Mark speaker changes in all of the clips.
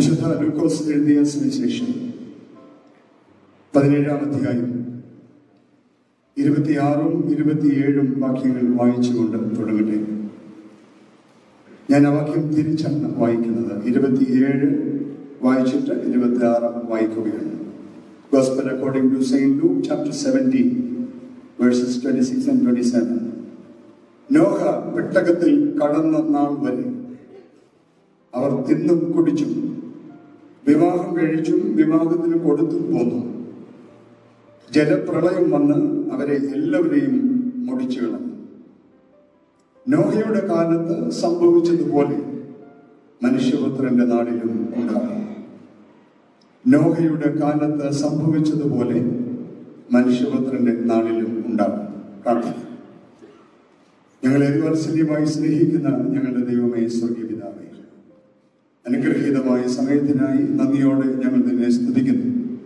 Speaker 1: വിശുദ്ധ ലൂക്കോസ് എഴുതിയ സുവിശേഷം പതിനേഴാം അധ്യായം ഇരുപത്തിയാറും ഇരുപത്തിയേഴും വാക്യങ്ങൾ വായിച്ചുകൊണ്ട് തുടങ്ങട്ടെ ഞാൻ ആ വാക്യം തിരിച്ചാണ് വായിക്കുന്നത് ഇരുപത്തിയേഴ് വായിച്ചിട്ട് ഇരുപത്തി ആറ് വായിക്കുകയാണ് Gospel according to St. Luke chapter 17 verses 26 and 27. Noah പെട്ടകത്തിൽ കടന്ന നാൾ വരെ അവർ തിന്നും കുടിച്ചും വിവാഹം കഴിച്ചും വിവാഹത്തിന് കൊടുത്തും പോന്നു ജലപ്രളയം വന്ന് അവരെ എല്ലാവരെയും മുടിച്ചു കളഞ്ഞു നോഹയുടെ കാലത്ത് സംഭവിച്ചതുപോലെ മനുഷ്യപുത്രന്റെ നാടിലും ഉണ്ടാകും നോഹയുടെ കാലത്ത് സംഭവിച്ചതുപോലെ മനുഷ്യപുത്രന്റെ നാളിലും ഉണ്ടാകും പ്രാർത്ഥന ഞങ്ങളെ വാത്സല്യമായി സ്നേഹിക്കുന്ന ഞങ്ങളുടെ ദൈവമേ സ്വർഗീയ പിതാവേ അനുഗ്രഹീതമായ സമയത്തിനായി നന്ദിയോടെ ഞങ്ങൾ നിന്നെ സ്തുതിക്കുന്നു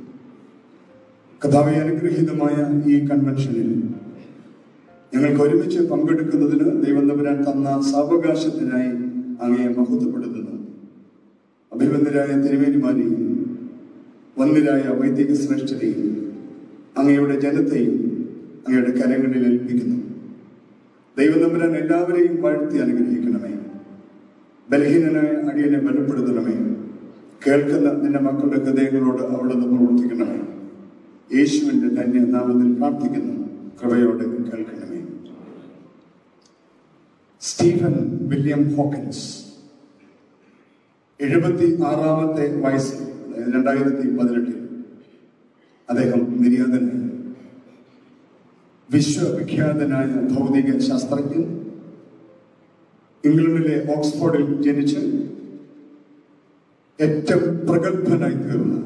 Speaker 1: കഥാവെ അനുഗ്രഹീതമായ ഈ കൺവെൻഷനിൽ ഞങ്ങൾക്ക് ഒരുമിച്ച് പങ്കെടുക്കുന്നതിന് ദൈവം തമ്പുരാൻ തന്ന സാവകാശത്തിനായി അങ്ങയെ മഹത്വപ്പെടുത്തുന്നു അഭിബന്ധരായ തിരുവേലിമാരെയും വന്യരായ വൈദിക ശ്രേഷ്ഠതയും അങ്ങയുടെ ജനത്തെയും അങ്ങയുടെ കരങ്ങളിൽ ഏൽപ്പിക്കുന്നു ദൈവം തമ്പുരാൻ എല്ലാവരെയും വാഴ്ത്തി അനുഗ്രഹിക്കണമേ ബലഹീനനായ അടിയനെ ബലപ്പെടുത്തണമേ കേൾക്കുന്ന നിന്റെ മക്കളുടെ ഹൃദയങ്ങളോട് അവിടുന്ന് പ്രവർത്തിക്കണമേ യേശുവിന്റെ ധന്യ നാമത്തിൽ പ്രാർത്ഥിക്കുന്നു കൃപയോടെ കേൾക്കണമേ സ്റ്റീഫൻ വില്യം ഹോക്കിൻസ് എഴുപത്തി ആറാമത്തെ വയസ്സിൽ അതായത് രണ്ടായിരത്തി പതിനെട്ടിൽ അദ്ദേഹം നിര്യാതനായി വിശ്വവിഖ്യാതനായ ഭൗതിക ശാസ്ത്രജ്ഞൻ ഇംഗ്ലണ്ടിലെ ഓക്സ്ഫോർഡിൽ ജനിച്ച് ഏറ്റവും പ്രഗത്ഭനായി തീർന്ന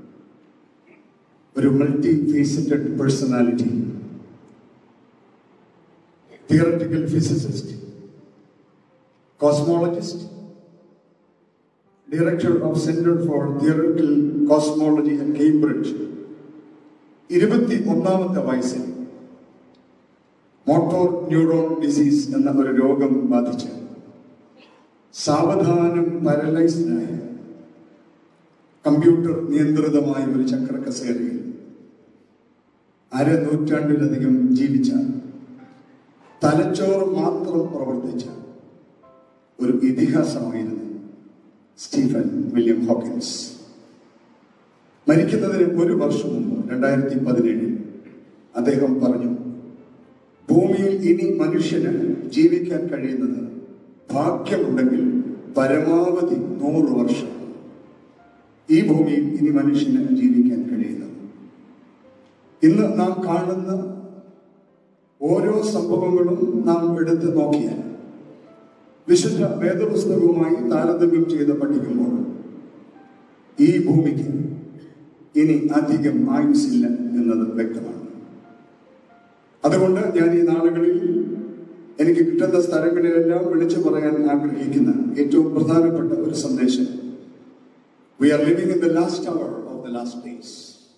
Speaker 1: ഒരു multi faceted personality theoretical physicist cosmologist director of centre for theoretical cosmology at Cambridge ഇരുപത്തി ഒന്നാമത്തെ വയസ്സിൽ മോട്ടോർ ന്യൂറോൺ ഡിസീസ് എന്ന ഒരു രോഗം ബാധിച്ച് സാവധാനം പാരലൈസ്ഡായ കമ്പ്യൂട്ടർ നിയന്ത്രിതമായ ഒരു ചക്ര കസേരയിൽ അര നൂറ്റാണ്ടിലധികം ജീവിച്ച തലച്ചോറ് മാത്രം പ്രവർത്തിച്ച ഒരു ഇതിഹാസമായിരുന്നു സ്റ്റീഫൻ വില്യം ഹോക്കിൻസ് മരിക്കുന്നതിന് ഒരു വർഷം മുമ്പ് രണ്ടായിരത്തി പതിനേഴിൽ അദ്ദേഹം പറഞ്ഞു ഭൂമിയിൽ ഇനി മനുഷ്യന് ജീവിക്കാൻ കഴിയുന്നത് ഭാഗ്യമുണ്ടെങ്കിൽ പരമാവധി നൂറ് വർഷം ഈ ഭൂമിയിൽ ഇനി മനുഷ്യന് ജീവിക്കാൻ കഴിയുന്നത് ഇന്ന് നാം കാണുന്ന ഓരോ സംഭവങ്ങളും നാം എടുത്ത് നോക്കിയാൽ വിശുദ്ധ വേദപുസ്തകവുമായി താരതമ്യം ചെയ്ത് പഠിക്കുമ്പോൾ ഈ ഭൂമിക്ക് ഇനി അധികം ആയുസില്ല എന്നത് വ്യക്തമാണ് അതുകൊണ്ട് ഞാൻ ഈ നാളുകളിൽ എനിക്ക് കിട്ടുന്ന സ്ഥലങ്ങളിലെല്ലാം വിളിച്ചു പറയാൻ ആഗ്രഹിക്കുന്ന ഏറ്റവും പ്രധാനപ്പെട്ട ഒരു സന്ദേശം we are living in the last hour of the last days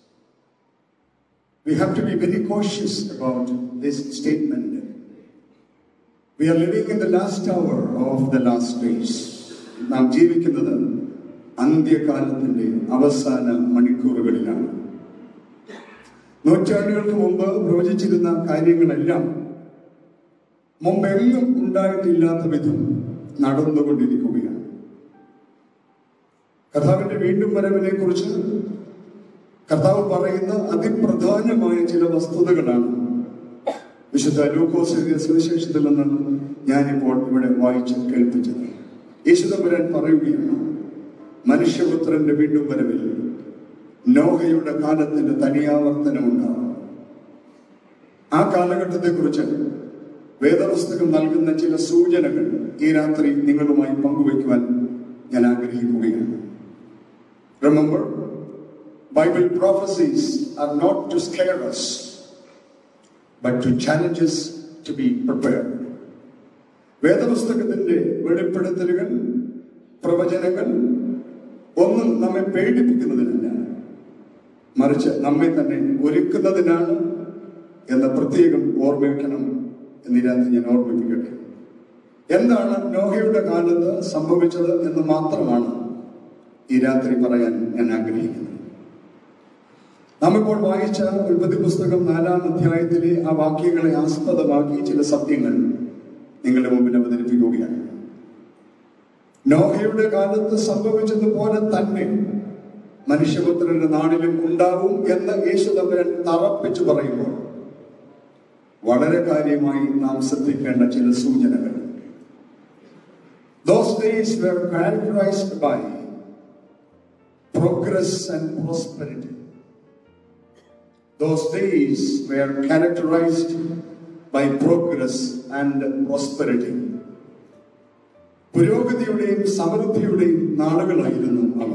Speaker 1: we have to be very cautious about this statement we are living in the last hour of the last days നാം ജീവിക്കുന്നത് അന്ത്യകാലത്തിന്റെ അവസാന മണിക്കൂറുകളിലാണ് നൂറ്റാണ്ടുകൾക്ക് മുമ്പ് പ്രവചിച്ചിരുന്ന കാര്യങ്ങളെല്ലാം മുമ്പെങ്ങും ഉണ്ടായിട്ടില്ലാത്ത വിധം നടന്നുകൊണ്ടിരിക്കുകയാണ് കർത്താവിന്റെ വീണ്ടും വരവിനെ കുറിച്ച് കർത്താവ് പറയുന്ന അതിപ്രധാനമായ ചില വസ്തുതകളാണ് വിശുദ്ധ ലൂക്കോസ് എഴുതിയ സുവിശേഷത്തിൽ നിന്ന് ഞാനിപ്പോൾ ഇവിടെ വായിച്ച് കേൾപ്പിച്ചത് യേശുദമ്പുരാൻ പറയുകയാണ് മനുഷ്യപുത്രന്റെ വീണ്ടും വരവിൽ നോഹയുടെ കാലത്തിന്റെ തനിയാവർത്തനമുണ്ടാകും ആ കാലഘട്ടത്തെ കുറിച്ച് വേദപുസ്തകം നൽകുന്ന ചില സൂചനകൾ ഈ രാത്രി നിങ്ങളുമായി പങ്കുവയ്ക്കുവാൻ ഞാൻ ആഗ്രഹിക്കുകയാണ് remember Bible prophecies are not to scare us but to challenge us to be prepared വേദപുസ്തകത്തിന്റെ വെളിപ്പെടുത്തലുകൾ പ്രവചനങ്ങൾ ഒന്നും നമ്മെ പേടിപ്പിക്കുന്നതിനല്ല മറിച്ച് നമ്മെ തന്നെ ഒരുക്കുന്നതിനാണ് എന്ന പ്രത്യേകം ഓർമ്മിക്കണം എന്ന് ഈ രാത്രി ഞാൻ ഓർമ്മിപ്പിക്കട്ടെ എന്താണ് നോഹയുടെ കാലത്ത് സംഭവിച്ചത് എന്ന് മാത്രമാണ് ഈ രാത്രി പറയാൻ ഞാൻ ആഗ്രഹിക്കുന്നു നാം ഇപ്പോൾ വായിച്ച ഉൽപ്പത്തി പുസ്തകം നാലാം അധ്യായത്തിലെ ആ വാക്യങ്ങളെ ആസ്പദമാക്കി ചില സത്യങ്ങൾ നിങ്ങളുടെ മുമ്പിൽ അവതരിപ്പിക്കുകയാണ് നോഹയുടെ കാലത്ത് സംഭവിച്ചതുപോലെ തന്നെ മനുഷ്യപുത്രന്റെ നാടിലും ഉണ്ടാവും എന്ന് യേശു തമ്പുരൻ തറപ്പിച്ചു പറയുമ്പോൾ വളരെ കാര്യമായി നാം ശ്രദ്ധിക്കേണ്ട ചില സൂചനകൾ Those days were characterized by progress and prosperity. Those days were characterized by progress and prosperity. പുരോഗതിയുടെയും സമൃദ്ധിയുടെയും നാളുകളായിരുന്നു അവ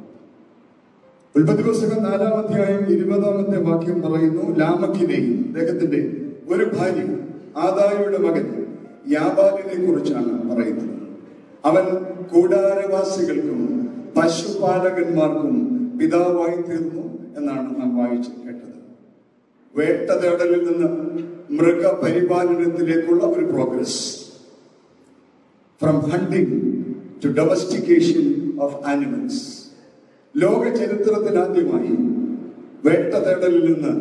Speaker 1: ഉൽപ്പത്തി പുസ്തകം നാലാം അധ്യായം ഇരുപതാമത്തെ വാക്യം പറയുന്നു ലാമക്കിനെയും അദ്ദേഹത്തിന്റെ ഒരു ഭാര്യ ആദായുടെ മകൻ യാബാലിനെ കുറിച്ചാണ് പറയുന്നത് അവൻ കൂടാരവാസികൾക്കും പശുപാലകന്മാർക്കും പിതാവായി തീർന്നു എന്നാണ് നാം വായിച്ച് കേട്ടത് വേട്ടതേടലിൽ നിന്ന് മൃഗപരിപാലനത്തിലേക്കുള്ള ഒരു progress from hunting to domestication of animals ലോക ചരിത്രത്തിൽ ആദ്യമായി വേട്ടതേടലിൽ നിന്ന്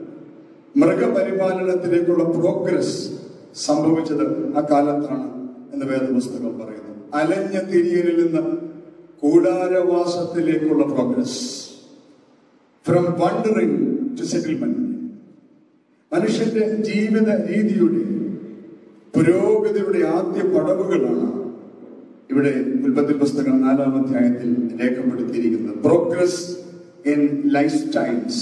Speaker 1: മൃഗപരിപാലനത്തിലേക്കുള്ള പ്രോഗ്രസ് സംഭവിച്ചത് ആ കാലത്താണ് എന്ന് വേദപുസ്തകം പറയുന്നു അലഞ്ഞ തിരിയലിൽ നിന്ന് കൂടാരവാസത്തിലേക്കുള്ള progress from wandering to settlement മനുഷ്യന്റെ ജീവിത രീതിയുടെ പുരോഗതിയുടെ ആദ്യ പടവുകളാണ് ഇവിടെ ഉൽപ്പത്തി പുസ്തകം നാലാം അധ്യായത്തിൽ രേഖപ്പെടുത്തിയിരിക്കുന്നത് progress in lifestyles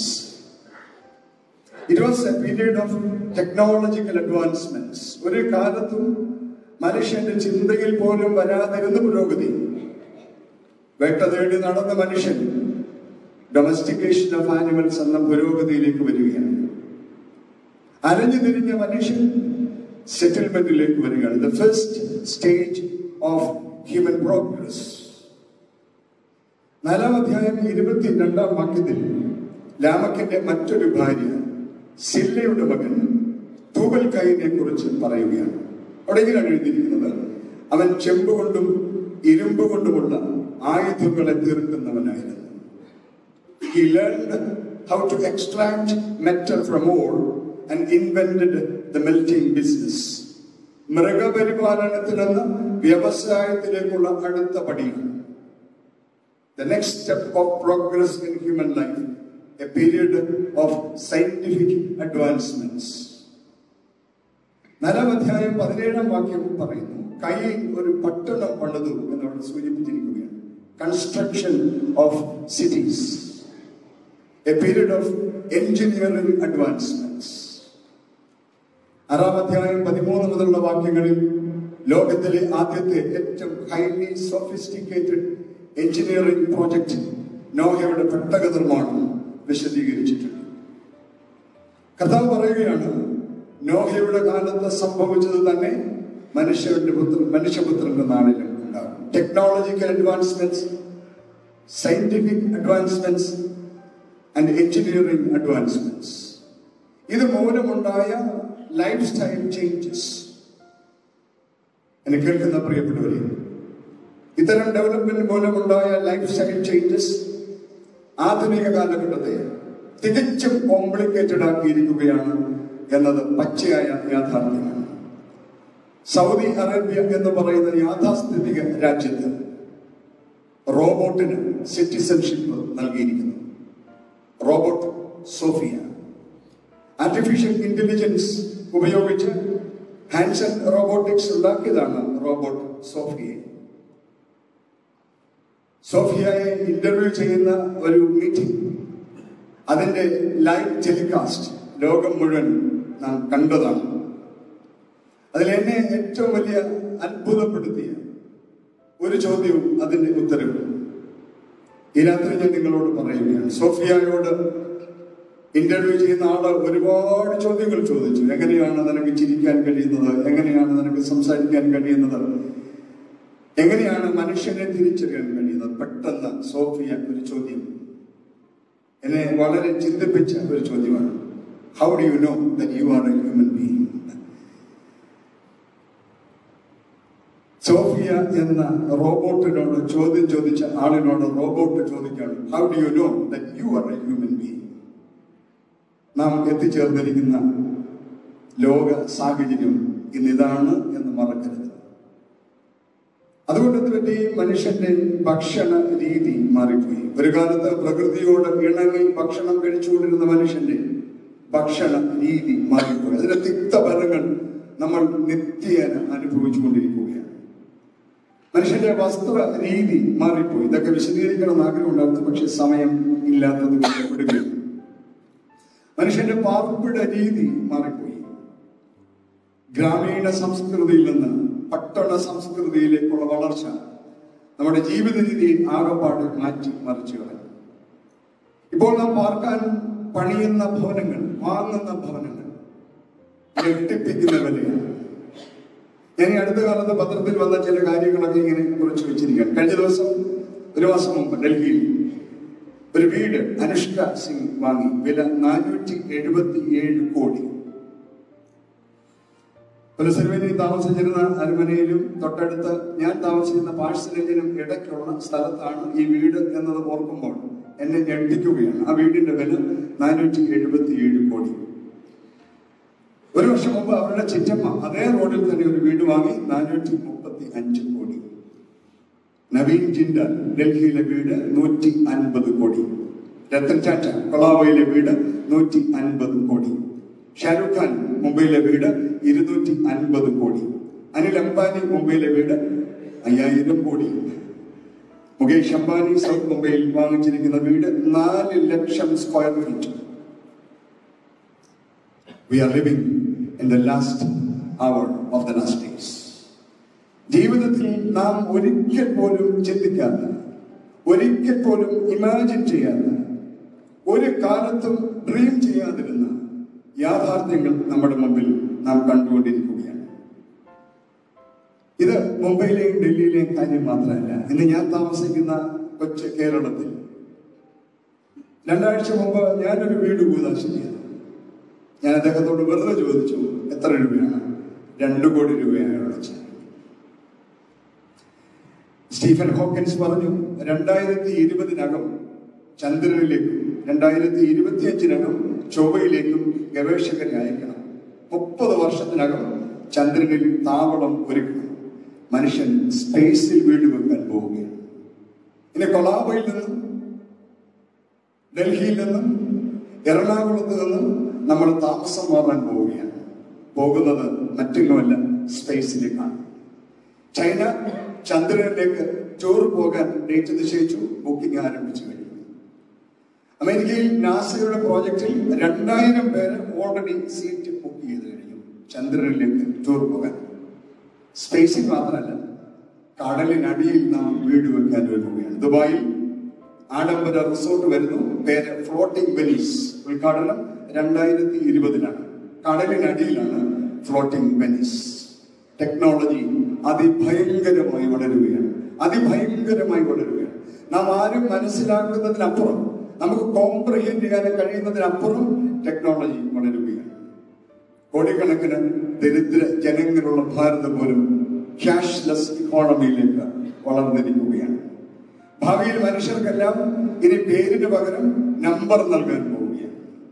Speaker 1: it was a period of technological advancements ഒരു കാലത്തും മനുഷ്യന്റെ ചിന്തയിൽ പോലും വരാതിരുന്ന പുരോഗതി വേട്ട തേടി നടന്ന മനുഷ്യൻ ഡൊമസ്റ്റിക്കേഷൻ ഓഫ് ആനിമൽസ് എന്ന പുരോഗതിയിലേക്ക് വരികയാണ് അലഞ്ഞു തിരിഞ്ഞ മനുഷ്യൻ സെറ്റിൽമെന്റിലേക്ക് വരികയാണ് the first stage of human progress നാലാം അധ്യായം ഇരുപത്തി രണ്ടാം വാക്യത്തിൽ ലാമക്കിന്റെ മറ്റൊരു ഭാര്യ സില്ലയുടെ മകൻ തൂവൽ കൈനെ കുറിച്ച് പറയുകയാണ് അവിടെ ഇങ്ങനെയാണ് എഴുതിയിരിക്കുന്നത് അവൻ ചെമ്പ് കൊണ്ടും ഇരുമ്പ് കൊണ്ടുമുള്ള ആയുധങ്ങളെ തീർക്കുന്നവനായിരുന്നു He learned how to extract metal from ore and invented the melting business. മൃഗപരിപാലനത്തിൽ നിന്ന് വ്യവസായത്തിലേക്കുള്ള അടുത്ത പടിയാണ് The next step of progress in human life, a period of scientific advancements. നാലാം അധ്യായം പതിനേഴാം വാക്യം പറയുന്നു കൈ ഒരു പട്ടണം പണിതു എന്നവിടെ സൂചിപ്പിച്ചിരിക്കുകയാണ് construction of cities a period of engineering advancements ആറാം അധ്യായം പതിമൂന്ന് മുതലുള്ള വാക്യങ്ങളിൽ ലോകത്തിലെ ആദ്യത്തെ ഏറ്റവും ഹൈലി സോഫിസ്റ്റിക്കേറ്റഡ് എഞ്ചിനീയറിംഗ് പ്രോജക്റ്റ് നോഹയുടെ പെട്ടക നിർമ്മാണം വിശദീകരിച്ചിട്ടുണ്ട് കർത്താവ് പറയുകയാണ് നോഹയുടെ കാലത്ത് സംഭവിച്ചത് തന്നെ മനുഷ്യന്റെ പുത്രൻ മനുഷ്യപുത്രന്റെ നാളിലും ഉണ്ടാകും technological advancements scientific advancements and engineering advancements ഇത് മൂലമുണ്ടായ ലൈഫ് സ്റ്റൈൽ ചേഞ്ചസ് എന്നെ കേൾക്കുന്ന പ്രിയപ്പെട്ടവരെ ഇത്തരം ഡെവലപ്മെന്റ് മൂലമുണ്ടായ ലൈഫ് സ്റ്റൈൽ ചേഞ്ചസ് ആധുനിക കാലഘട്ടത്തെ തികച്ചും കോംപ്ലിക്കേറ്റഡ് ആക്കിയിരിക്കുകയാണ് എന്നത് പച്ചയായ യാഥാർത്ഥ്യമാണ് സൗദി അറേബ്യ എന്ന് പറയുന്ന യാഥാസ്ഥിതിക രാജ്യത്ത് റോബോട്ടിന് സിറ്റിസൺഷിപ്പ് നൽകിയിരിക്കുന്നു റോബോട്ട് സോഫിയ ആർട്ടിഫിഷ്യൽ ഇന്റലിജൻസ് ഉപയോഗിച്ച് ഹാൻസൺ റോബോട്ടിക്സ് ഉണ്ടാക്കിയതാണ് റോബോട്ട് സോഫിയെ സോഫിയയെ ഇന്റർവ്യൂ ചെയ്യുന്ന ഒരു മീറ്റിംഗ് അതിന്റെ ലൈവ് ടെലികാസ്റ്റ് ലോകം മുഴുവൻ നാം കണ്ടതാണ് അതിൽ എന്നെ ഏറ്റവും വലിയ അത്ഭുതപ്പെടുത്തിയ ഒരു ചോദ്യവും അതിന്റെ ഉത്തരവും ഈ രാത്രി ഞാൻ നിങ്ങളോട് പറയുകയാണ് സോഫിയയോട് ഇന്റർവ്യൂ ചെയ്യുന്ന ആള് ഒരുപാട് ചോദ്യങ്ങൾ ചോദിച്ചു എങ്ങനെയാണ് നിനക്ക് ചിരിക്കാൻ കഴിയുന്നത് എങ്ങനെയാണ് നിനക്ക് സംസാരിക്കാൻ കഴിയുന്നത് എങ്ങനെയാണ് മനുഷ്യനെ തിരിച്ചറിയാൻ കഴിയുന്നത് പെട്ടെന്ന് സോഫിയ ഒരു ചോദ്യം എന്നെ വളരെ ചിന്തിപ്പിച്ച ഒരു ചോദ്യമാണ് how do you know that you are a human being Sophia Sophia എന്ന റോബോട്ടിനോട് ചോദ്യം ചോദിച്ച ആളിനോട് റോബോട്ട് ചോദിക്കുകയാണ് how do you know that you are a human being നാം എത്തിച്ചേർന്നിരിക്കുന്ന ലോക സാഹചര്യം ഇന്നിതാണ് എന്ന് മറക്കരുത് അതുകൊണ്ട് പറ്റി മനുഷ്യന്റെ ഭക്ഷണ രീതി മാറിപ്പോയി ഒരു കാലത്ത് പ്രകൃതിയോട് ഇണങ്ങി ഭക്ഷണം കഴിച്ചുകൊണ്ടിരുന്ന മനുഷ്യന്റെ ഭക്ഷണ രീതി മാറിപ്പോയി അതിന്റെ തിക്തഫലങ്ങൾ നമ്മൾ നിത്യേന അനുഭവിച്ചുകൊണ്ടിരിക്കുകയാണ് മനുഷ്യന്റെ വസ്ത്ര രീതി മാറിപ്പോയി ഇതൊക്കെ വിശദീകരിക്കണം എന്ന് ആഗ്രഹമുണ്ടായിരുന്നു പക്ഷെ സമയം ഇല്ലാത്തത് കൊണ്ട് വിടുകയാണ് മനുഷ്യന്റെ പാർപ്പിട രീതി മാറിപ്പോയി ഗ്രാമീണ സംസ്കൃതിയിൽ നിന്ന് പട്ടണ സംസ്കൃതിയിലേക്കുള്ള വളർച്ച നമ്മുടെ ജീവിത രീതി ആകപ്പാട് മാറ്റി മറിച്ചു കളഞ്ഞു ഇപ്പോൾ നാം പാർക്കാൻ പണിയുന്ന ഭവനങ്ങൾ വാങ്ങുന്ന ഭവനങ്ങൾ ഞെട്ടിപ്പിക്കുന്ന വിലയാണ് ഞാൻ ഈ അടുത്ത കാലത്ത് പത്രത്തിൽ വന്ന ചില കാര്യങ്ങളൊക്കെ ഇങ്ങനെ കുറിച്ച് വെച്ചിരിക്കുകയാണ് കഴിഞ്ഞ ദിവസം ഒരു മാസം മുമ്പ് ഡൽഹിയിൽ ഒരു വീട് അനുഷ്ക സിംഗ് വാങ്ങി വില നാനൂറ്റി എഴുപത്തി ഏഴ് കോടി പുലസർവേലി താമസിച്ചിരുന്ന അരമനയിലും തൊട്ടടുത്ത് ഞാൻ താമസിക്കുന്ന പാഴ്സലേജിനും ഇടയ്ക്കുള്ള സ്ഥലത്താണ് ഈ വീട് എന്നത് ഓർക്കുമ്പോൾ എന്നെ ഞെട്ടിക്കുകയാണ് ആ വീടിന്റെ വില നാനൂറ്റി എഴുപത്തി ഏഴ് കോടി ഒരു വർഷം മുമ്പ് അവരുടെ ചിറ്റമ്മ അതേ റോഡിൽ തന്നെ ഒരു വീട് വാങ്ങി നാനൂറ്റി മുപ്പത്തി അഞ്ച് കോടി നവീൻ ജിൻഡൽ ഡൽഹിയിലെ വീട് നൂറ്റി അൻപത് കോടി രത്തൻ ടാറ്റ കൊളാവയിലെ വീട് നൂറ്റി അൻപത് കോടി ഷാരൂഖ് ഖാൻ മുംബൈയിലെ വീട് ഇരുന്നൂറ്റി അൻപത് കോടി അനിൽ അംബാനി മുംബൈയിലെ വീട് അയ്യായിരം കോടി മുകേഷ് അംബാനി സൗത്ത് മുംബൈയിൽ വാങ്ങിച്ചിരിക്കുന്ന വീട് നാല് ലക്ഷം square feet we are living in the last hour of the last days ജീവിതത്തിൽ നാം ഒരിക്കൽ പോലും ചിന്തിക്കാത്ത ഒരിക്കൽ പോലും ഇമാജിൻ ചെയ്യാത്ത ഒരു കാലത്തും ഡ്രീം ചെയ്യാതിരുന്ന യാഥാർത്ഥ്യങ്ങൾ നമ്മുടെ മുമ്പിൽ നാം കണ്ടുകൊണ്ടിരിക്കുകയാണ് ഇത് മുംബൈയിലെയും ഡൽഹിയിലെയും കാര്യം മാത്രമല്ല ഇന്ന് ഞാൻ താമസിക്കുന്ന കൊച്ചു കേരളത്തിൽ രണ്ടാഴ്ച മുമ്പ് ഞാനൊരു വീട് കൂതാശം ചെയ്തു ഞാൻ അദ്ദേഹത്തോട് വെറുതെ ചോദിച്ചു എത്ര രൂപയാണ് രണ്ടു കോടി രൂപയാണ് അടച്ചത് സ്റ്റീഫൻ ഹോക്കിൻസ് പറഞ്ഞു രണ്ടായിരത്തി ഇരുപതിനകം ചന്ദ്രനിലേക്കും രണ്ടായിരത്തി ഇരുപത്തിയഞ്ചിനകം ചൊവ്വയിലേക്കും ഗവേഷകരെ അയക്കണം മുപ്പത് വർഷത്തിനകം ചന്ദ്രനിൽ താവളം ഒരുക്കണം മനുഷ്യൻ സ്പേസിൽ വീട് വെക്കാൻ പോവുകയാണ് ഇനി കൊളാബയിൽ നിന്നും ഡൽഹിയിൽ നിന്നും എറണാകുളത്ത് നിന്നും നമ്മൾ താമസം മാറാൻ പോവുകയാണ് പോകുന്നത് മറ്റൊന്നുമല്ല സ്പേസിലേക്കാണ് ചൈന ചന്ദ്രനിലേക്ക് ടൂർ പോകാൻ ഡേറ്റ് നിശ്ചയിച്ചു ബുക്കിംഗ് ആരംഭിച്ചു കഴിഞ്ഞു അമേരിക്കയിൽ നാസയുടെ പ്രോജക്റ്റിൽ രണ്ടായിരം പേര് ഓൾറെഡി സീറ്റ് ബുക്ക് ചെയ്ത് കഴിഞ്ഞു ചന്ദ്രനിലേക്ക് ടൂർ പോകാൻ സ്പേസിൽ മാത്രമല്ല കടലിനടിയിൽ നാം വീട് വെക്കാൻ ഒരുങ്ങുകയാണ് ദുബായിൽ ആഡംബര റിസോർട്ട് വരുന്നു പേര് ഫ്ലോട്ടിംഗ് വെനീസ് ഉദ്ഘാടനം രണ്ടായിരത്തി ഇരുപതിലാണ് കടലിനടിയിലാണ് ഫ്ലോട്ടിംഗ് വെനീസ് ടെക്നോളജി അതിഭയങ്കരമായി വളരുകയാണ് അതിഭയങ്കരമായി വളരുകയാണ് നാം ആരും മനസ്സിലാക്കുന്നതിനപ്പുറം നമുക്ക് കോംപ്രഹെൻഡ് ചെയ്യാൻ കഴിയുന്നതിനപ്പുറം ടെക്നോളജി വളരുകയാണ് കോടിക്കണക്കിന് ദരിദ്ര ജനങ്ങളുള്ള ഭാരതം പോലും ക്യാഷ്ലെസ് ഇക്കോണമിയിലേക്ക് വളർന്നിരിക്കുകയാണ് ഭാവിയിൽ മനുഷ്യർക്കെല്ലാം ഇനി പേരിന് പകരം നമ്പർ നൽകാൻ പോവുകയാണ്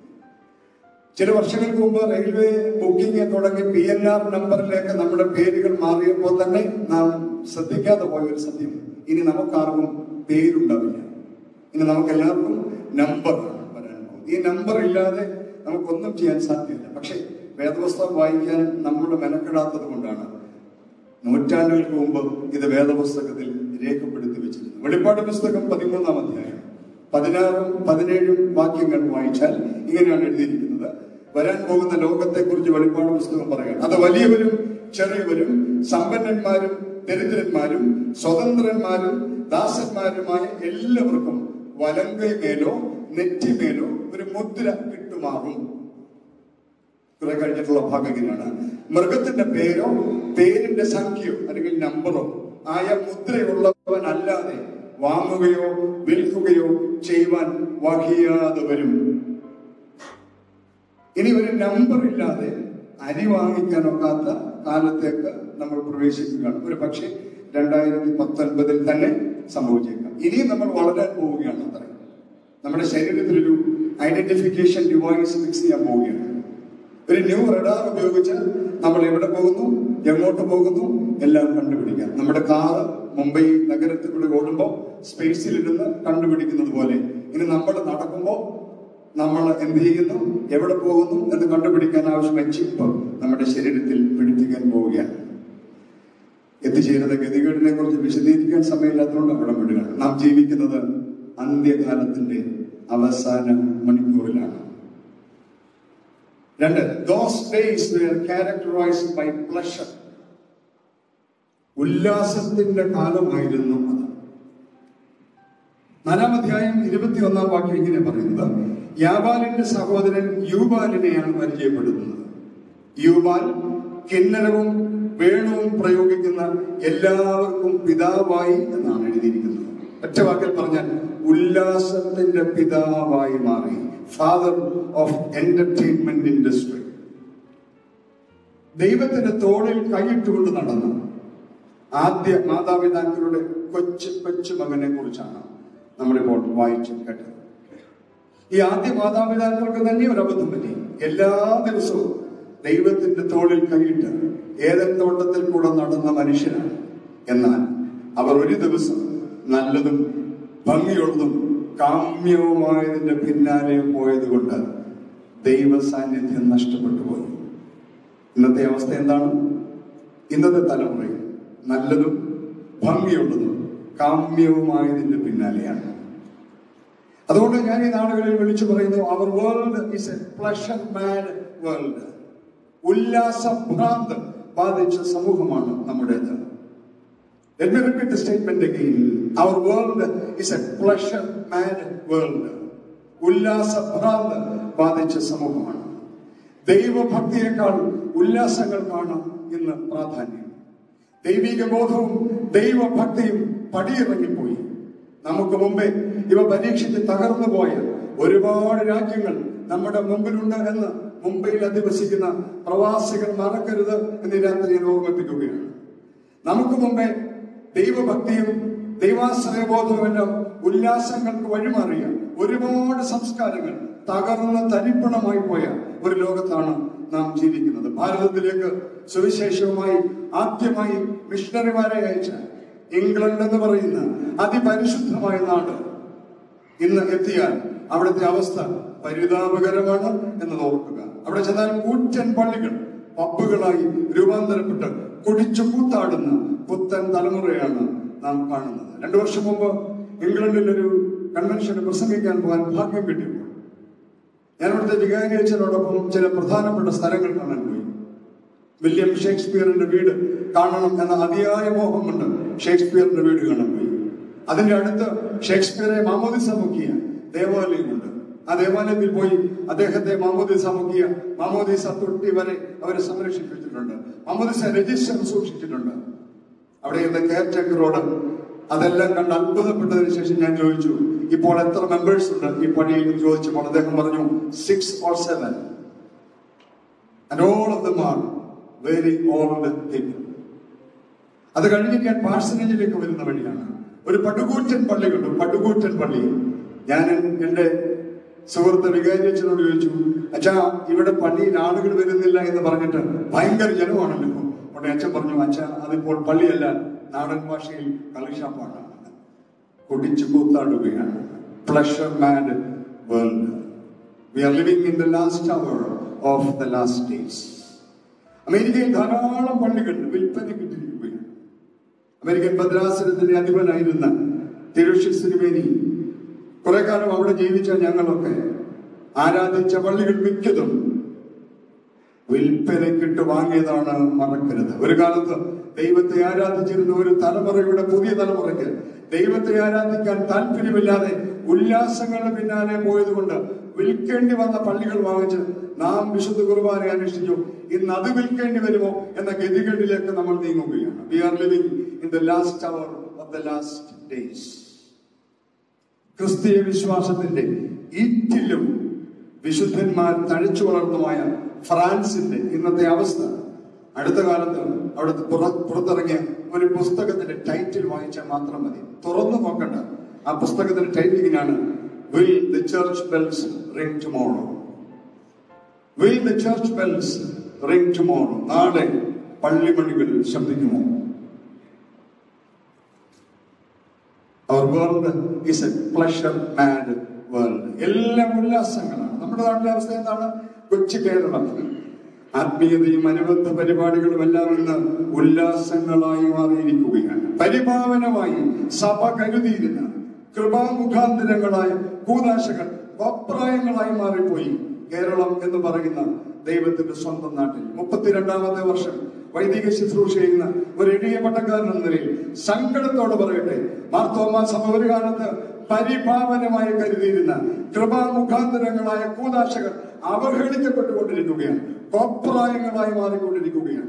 Speaker 1: ചില വർഷങ്ങൾക്ക് മുമ്പ് റെയിൽവേ ബുക്കിംഗ് തുടങ്ങി പി എൻ ആർ നമ്പറിലേക്ക് നമ്മുടെ പേരുകൾ മാറിയപ്പോൾ തന്നെ നാം ശ്രദ്ധിക്കാതെ പോയ ഒരു സത്യം ഇനി നമുക്കാർക്കും പേരുണ്ടാവില്ല ഇനി നമുക്ക് എല്ലാവർക്കും നമ്പർ വരാൻ പോകും ഈ നമ്പർ ഇല്ലാതെ നമുക്കൊന്നും ചെയ്യാൻ സാധ്യമല്ല പക്ഷേ വേദപുസ്തകം വായിക്കാൻ നമ്മൾ മെനക്കെടാത്തത് കൊണ്ടാണ് നൂറ്റാണ്ടുകൾക്ക് മുമ്പ് ഇത് വേദപുസ്തകത്തിൽ രേഖപ്പെടുത്തി വെച്ചിരുന്നു വെളിപ്പാട് പുസ്തകം പതിമൂന്നാം അധ്യായം പതിനാറും പതിനേഴും വാക്യങ്ങൾ വായിച്ചാൽ ഇങ്ങനെയാണ് എഴുതിയിരിക്കുന്നത് വരാൻ പോകുന്ന ലോകത്തെ കുറിച്ച് വെളിപ്പാട് പുസ്തകം പറയുകയാണ് അത് വലിയവരും ചെറിയവരും സമ്പന്നന്മാരും ദരിദ്രന്മാരും സ്വതന്ത്രന്മാരും ദാസന്മാരുമായ എല്ലാവർക്കും വലങ്കൈ മേലോ നെറ്റിമേലോ ഒരു മുദ്ര കിട്ടുമാറും കുറെ കഴിഞ്ഞിട്ടുള്ള ഭാഗം ഇങ്ങനെയാണ് മൃഗത്തിന്റെ പേരോ പേരിന്റെ സംഖ്യയോ അല്ലെങ്കിൽ നമ്പറോ ആയ മുദ്രയുള്ളവൻ അല്ലാതെ വാങ്ങുകയോ വിൽക്കുകയോ ചെയ്യുവാൻ വഹിയാതെ വരും ഇനി ഒരു നമ്പർ ഇല്ലാതെ അരി വാങ്ങിക്കാൻ ഒക്കാത്ത കാലത്തേക്ക് നമ്മൾ പ്രവേശിക്കുകയാണ് ഒരു പക്ഷേ രണ്ടായിരത്തി പത്തൊൻപതിൽ തന്നെ സംഭവിച്ചേക്കാം ഇനിയും നമ്മൾ വളരാൻ പോവുകയാണ് അത്ര നമ്മുടെ ശരീരത്തിലൊരു ഐഡന്റിഫിക്കേഷൻ ഡിവൈസ് ഫിക്സ് ചെയ്യാൻ പോവുകയാണ് ഒരു ന്യൂ റഡാർ ഉപയോഗിച്ച് നമ്മൾ എവിടെ പോകുന്നു എങ്ങോട്ട് പോകുന്നു എല്ലാം കണ്ടുപിടിക്കാം നമ്മുടെ കാറ് മുംബൈ നഗരത്തിലൂടെ ഓടുമ്പോൾ സ്പേസിലിരുന്ന് കണ്ടുപിടിക്കുന്നത് പോലെ ഇനി നമ്മൾ നടക്കുമ്പോൾ നമ്മൾ എന്ത് ചെയ്യുന്നു എവിടെ പോകുന്നു എന്ന് കണ്ടുപിടിക്കാൻ ആവശ്യമായ ചിപ്പ് നമ്മുടെ ശരീരത്തിൽ പിടിപ്പിക്കാൻ പോവുകയാണ് എത്തിച്ചേരുന്ന ഗതികേടിനെ കുറിച്ച് വിശദീകരിക്കാൻ സമയമില്ലാത്തതുകൊണ്ട് അവിടെ വിടുകയാണ് നാം ജീവിക്കുന്നത് അന്ത്യകാലത്തിന്റെ അവസാന മണിക്കൂറിലാണ് രണ്ട് those days were characterised by pleasure ഉല്ലാസത്തിന്റെ കാലമായിരുന്നു അത് നാലാം അധ്യായം ഇരുപത്തി ഒന്നാം വാക്യം ഇങ്ങനെ പറയുന്നത് യാബാലിന്റെ സഹോദരൻ യൂബാലിനെയാണ് പരിചയപ്പെടുത്തുന്നത് യൂബാൽ കിന്നരവും വേണവും പ്രയോഗിക്കുന്ന എല്ലാവർക്കും പിതാവായി എന്നാണ് എഴുതിയിരിക്കുന്നത് ഒറ്റ വാക്കിൽ പറഞ്ഞാൽ ഉല്ലാസത്തിന്റെ പിതാവായി മാറി ഫാദർ ഓഫ് എന്റർടൈൻമെന്റ് ഇൻഡസ്ട്രി ദൈവത്തിന്റെ തോളിൽ കൈയിട്ടുകൊണ്ട് നടന്നു ആദ്യ മാതാപിതാക്കളുടെ കൊച്ചു കൊച്ചു മകനെ കുറിച്ചാണ് നമ്മളിപ്പോൾ വായിച്ചു കേട്ടത് ഈ ആദ്യ മാതാപിതാക്കൾക്ക് തന്നെ ഒരു അബദ്ധം പറ്റി എല്ലാ ദിവസവും ദൈവത്തിന്റെ തോളിൽ കൈയിട്ട് ഏതൻ തോട്ടത്തിൽ കൂടെ നടന്ന മനുഷ്യരാണ് എന്നാൽ അവർ ഒരു ദിവസം നല്ലതും ഭംഗിയുള്ളതും കാമ്യവുമായതിന്റെ പിന്നാലെ പോയത് കൊണ്ട് ദൈവ സാന്നിധ്യം നഷ്ടപ്പെട്ടു പോയി ഇന്നത്തെ അവസ്ഥ എന്താണ് ഇന്നത്തെ തലമുറയിൽ നല്ലതും ഭംഗിയുള്ളതും കാമ്യവുമായതിന്റെ പിന്നാലെയാണ് അതുകൊണ്ട് ഞാൻ ഈ നാടുകളിൽ വിളിച്ചു പറയുന്നു our world is a pleasure mad world ഉല്ലാസഭ്രാന്ത് ബാധിച്ച സമൂഹമാണ് നമ്മുടേത് Let me repeat the statement again. Our world is a pleasure mad world. ഉല്ലാസഭ്രാന്ത് ബാധിച്ച സമൂഹമാണ് ദൈവഭക്തിയേക്കാൾ ഉല്ലാസങ്ങൾക്കാണ് ഇന്ന് പ്രാധാന്യം ദൈവിക ബോധവും ദൈവഭക്തിയും പടിയിറങ്ങിപ്പോയി നമുക്ക് മുമ്പേ ഇവ പരീക്ഷിച്ച് തകർന്നു പോയ ഒരുപാട് രാജ്യങ്ങൾ നമ്മുടെ മുമ്പിലുണ്ട് എന്ന് മുംബൈയിൽ അധിവസിക്കുന്ന പ്രവാസികൾ മറക്കരുത് എന്ന് ഈ രാത്രി ഞാൻ ഓർമ്മിപ്പിക്കുകയാണ് നമുക്ക് മുമ്പേ ദൈവഭക്തിയും ദൈവാശ്രയബോധവുമെല്ലാം ഉല്ലാസങ്ങൾക്ക് വഴിമാറിയ ഒരുപാട് സംസ്കാരങ്ങൾ തകർന്ന് തരിപ്പണമായി പോയ ഒരു ലോകത്താണ് നാം ജീവിക്കുന്നത് ഭാരതത്തിലേക്ക് സുവിശേഷവുമായി ആദ്യമായി മിഷണറിമാരെ അയച്ച ഇംഗ്ലണ്ട് എന്ന് പറയുന്ന അതിപരിശുദ്ധമായ നാട് ഇന്ന് എത്തിയാൽ അവിടുത്തെ അവസ്ഥ പരിതാപകരമാണ് എന്നത് ഓർക്കുക അവിടെ ചെന്നാൽ കൂറ്റൻ പള്ളികൾ പബ്ബുകളായി രൂപാന്തരപ്പെട്ട് കുടിച്ചു കൂത്താടുന്ന പുത്തൻ തലമുറയാണ് നാം കാണുന്നത് രണ്ടു വർഷം മുമ്പ് ഇംഗ്ലണ്ടിൽ ഒരു കൺവെൻഷന് പ്രസംഗിക്കാൻ പോകാൻ ഭാഗ്യം കിട്ടിയപ്പോൾ ഞാൻ അവിടുത്തെ വികാരി അച്ഛനോടൊപ്പം ചില പ്രധാനപ്പെട്ട സ്ഥലങ്ങൾ കാണാൻ പോയി വില്യം ഷേക്സ്പിയറിന്റെ വീട് കാണണം എന്ന അതിയായ മോഹം കൊണ്ട് ഷേക്സ്പിയറിന്റെ വീട് കാണാൻ പോയി അതിന്റെ അടുത്ത് ഷേക്സ്പിയറെ മാമോദിസ മുക്കിയ ദേവാലയമുണ്ട് ആ ദേവാലയത്തിൽ പോയി അദ്ദേഹത്തെ മാമോദിസ മുക്കിയ മാമോദിസ തൊട്ടി വരെ അവരെ സംരക്ഷിപ്പിച്ചിട്ടുണ്ട് മാമോദിസ രജിസ്റ്റർ സൂക്ഷിച്ചിട്ടുണ്ട് അവിടെ ഇരുന്ന കെയർ ടേക്കറോട് അതെല്ലാം കണ്ട് അത്ഭുതപ്പെട്ടതിന് ശേഷം ഞാൻ ചോദിച്ചു ഇപ്പോൾ എത്ര മെമ്പേഴ്സ് ഉണ്ട് ഈ പള്ളിയിൽ എന്ന് ചോദിച്ചപ്പോൾ അദ്ദേഹം പറഞ്ഞു six or seven and all of them are very old people അത് കഴിഞ്ഞ് ഞാൻ പാഴ്സനേജിലേക്ക് വരുന്ന വഴിയാണ് ഒരു പടുകൂറ്റൻ പള്ളിയുണ്ട് പടുകൂറ്റൻ പള്ളി ഞാൻ എന്റെ സുഹൃത്ത് വികാരിയച്ഛനോട് ചോദിച്ചു അച്ഛാ ഇവിടെ പള്ളിയിൽ ആളുകൾ വരുന്നില്ല എന്ന് പറഞ്ഞിട്ട് ഭയങ്കര ജനമാണല്ലോ ഉടനെ അച്ഛൻ പറഞ്ഞു അച്ഛാ അതിപ്പോൾ പള്ളിയല്ല നാടൻ ഭാഷയിൽ കളിഷാപ്പാണ് കുടിച്ചു കൂത്താടുകയാണ് pleasure mad world we are living in the last hour of the last days അമേരിക്കയിൽ ധാരാളം പള്ളികൾ വിൽപ്പനയ്ക്ക് ഇട്ടിരിക്കുകയാണ് അമേരിക്കൻ ഭദ്രാസനത്തിന്റെ അധിപനായിരുന്ന തിരുഷി സിനിമേനി കുറെ കാലം അവിടെ ജീവിച്ച ഞങ്ങളൊക്കെ ആരാധിച്ച പള്ളികൾ മിക്കതും വിൽപ്പനക്കിട്ട് വാങ്ങിയതാണ് മറക്കരുത് ഒരു കാലത്ത് ദൈവത്തെ ആരാധിച്ചിരുന്ന ഒരു തലമുറയുടെ പുതിയ തലമുറയ്ക്ക് ദൈവത്തെ ആരാധിക്കാൻ താല്പര്യമില്ലാതെ ഉല്ലാസങ്ങളുടെ പിന്നാലെ പോയതുകൊണ്ട് വിൽക്കേണ്ടി വന്ന പള്ളികൾ വാങ്ങിച്ച് നാം വിശുദ്ധ കുർബാന അനുഷ്ഠിച്ചു ഇന്ന് അത് വിൽക്കേണ്ടി വരുമോ എന്ന ഗതികേടിലേക്ക് നമ്മൾ നീങ്ങുകയാണ് we are living in the last hour of the last days ക്രിസ്തീയ വിശ്വാസത്തിന്റെ ഈറ്റിലും വിശുദ്ധന്മാർ തഴച്ചു വളർന്നുമായ ഫ്രാൻസിന്റെ ഇന്നത്തെ അവസ്ഥ അടുത്ത കാലത്ത് അവിടുത്തെ പുറ- പുറത്തിറങ്ങിയ ഒരു പുസ്തകത്തിന്റെ ടൈറ്റിൽ വായിച്ചാൽ മാത്രം മതി തുറന്നു നോക്കണ്ട ആ പുസ്തകത്തിന്റെ ടൈറ്റിൽ ഇങ്ങനെയാണ് will the church bells ring tomorrow will the church bells ring tomorrow നാളെ പള്ളിമണികൾ ശബ്ദിക്കുമോ our world is a pleasure mad world എല്ലാം ഉല്ലാസങ്ങളാണ് നമ്മുടെ നാട്ടിലെ അവസ്ഥ എന്താണ് കൊച്ചു കേരളം ആത്മീയതയും അനുബന്ധ പരിപാടികളും എല്ലാം ഇന്ന് ഉല്ലാസങ്ങളായി മാറിയിരിക്കുകയാണ് പരിപാവനമായി സഭ കരുതിയിരുന്ന കൃപാമുഖാന്തരങ്ങളായ കൂതാശകൾ അഭിപ്രായങ്ങളായി മാറിപ്പോയി കേരളം എന്ന് പറയുന്ന ദൈവത്തിന്റെ സ്വന്തം നാട്ടിൽ മുപ്പത്തിരണ്ടാമത്തെ വർഷം വൈദിക ശുശ്രൂഷ ചെയ്യുന്ന ഒരു എളിയ പട്ടക്കാരൻ എന്ന നിലയിൽ സങ്കടത്തോടെ പറയട്ടെ മാർത്തോമാ സഭ ഒരു കാലത്ത് പരിപാവനമായി കരുതിയിരുന്ന കൃപാമുഖാന്തരങ്ങളായ കൂതാശകൾ അവഹേളിക്കപ്പെട്ടുകൊണ്ടിരിക്കുകയാണ് കോപ്രായങ്ങളായി മാറിക്കൊണ്ടിരിക്കുകയാണ്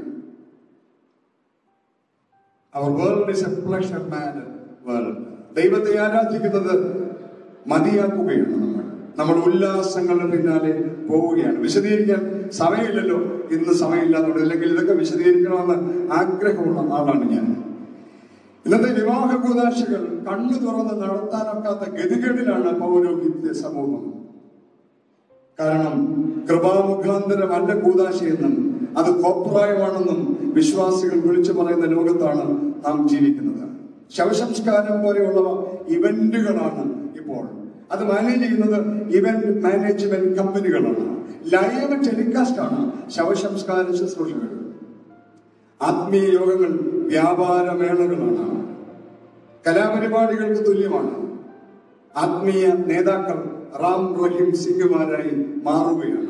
Speaker 1: our world is a pleasure man world ദൈവത്തെ ആരാധിക്കുന്നത് മതിയാക്കുകയാണ് നമ്മൾ നമ്മൾ ഉല്ലാസങ്ങളുടെ പിന്നാലെ പോവുകയാണ് വിശദീകരിക്കാൻ സമയമില്ലല്ലോ ഇന്ന് സമയമില്ലാന്നുണ്ട് അല്ലെങ്കിൽ ഇതൊക്കെ വിശദീകരിക്കണമെന്ന് ആഗ്രഹമുള്ള ആളാണ് ഞാൻ ഇന്നത്തെ വിവാഹ കൂതാശകൾ കണ്ണു തുറന്ന് നടത്താനൊക്കാത്ത ഗതികേടിലാണ് പൗരോഹിത്യ സമൂഹം കാരണം കൃപാമുഖാന്തരമല്ല കൂതാശയെന്നും അത് കോപ്രായമാണെന്നും വിശ്വാസികൾ വിളിച്ചു പറയുന്ന ലോകത്താണ് നാം ജീവിക്കുന്നത് ശവസംസ്കാരം പോലെയുള്ളവ ഇവന്റുകളാണ് ഇപ്പോൾ അത് മാനേജ് ചെയ്യുന്നത് ഇവന്റ് മാനേജ്മെന്റ് കമ്പനികളാണ് ലൈവ് ടെലികാസ്റ്റ് ആണ് ശവസംസ്കാര ശുശ്രൂഷകൾ ആത്മീയ യോഗങ്ങൾ വ്യാപാര മേളകളാണ് കലാപരിപാടികൾക്ക് തുല്യമാണ് ആത്മീയ നേതാക്കൾ റാം റഹീം സിംഗുമാരായി മാറുകയാണ്